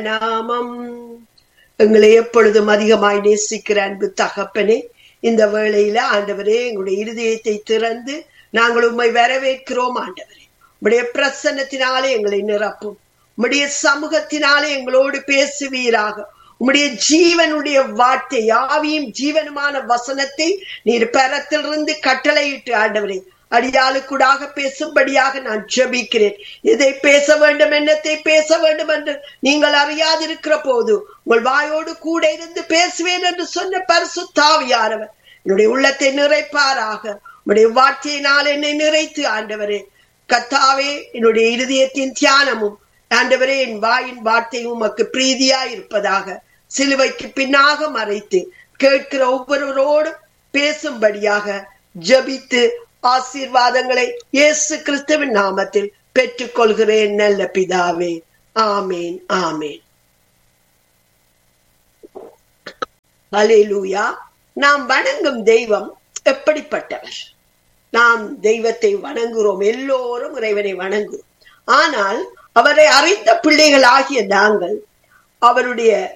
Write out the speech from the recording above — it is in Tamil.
நாமம் எங்களை எப்பொழுதும் அதிகமாய் நேசிக்கிற அன்பு தகப்பனே இந்த வேளையில ஆண்டவரே எங்களுடைய இருதயத்தை திறந்து நாங்கள் உம்மை வரவேற்கிறோம் ஆண்டவரே உம்முடைய பிரசன்னத்தினாலே எங்களை நிரப்பும் உம்முடைய சமூகத்தினாலே எங்களோடு பேசுவீராக உம்முடைய ஜீவனுடைய வார்த்தை ஆவியும் ஜீவனுமான வசனத்தை நீர் பெறத்திலிருந்து கட்டளையிட்டு ஆண்டவரே அடியாளுக்கூடாக பேசும்படியாக நான் ஜெபிக்கிறேன் எதை பேச வேண்டும் என்னத்தை பேச வேண்டும் என்று நீங்கள் அறியாதிருக்கிற போது உங்கள் வாயோடு கூட இருந்து பேசுவேன் என்று சொன்ன பரிசு தாவியானவர் என்னுடைய உள்ளத்தை நிறைப்பாராக உடைய வார்த்தையினால் என்னை நிறைத்து ஆண்டவரே கத்தாவே என்னுடைய இருதயத்தின் தியானமும் ஆண்டவரே என் வாயின் வார்த்தையும் உமக்கு பிரீதியா இருப்பதாக சிலுவைக்கு பின்னாக மறைத்து கேட்கிற ஒவ்வொருவரோடும் பேசும்படியாக ஜபித்து ஆசீர்வாதங்களை இயேசு கிறிஸ்துவின் நாமத்தில் பெற்றுக்கொள்கிறேன் நல்ல பிதாவே ஆமேன் ஆமேன் அலேலூயா நாம் வணங்கும் தெய்வம் எப்படிப்பட்டவர் நாம் தெய்வத்தை வணங்குகிறோம் எல்லோரும் இறைவனை வணங்குகிறோம் ஆனால் அவரை அறிந்த பிள்ளைகள் ஆகிய நாங்கள் அவருடைய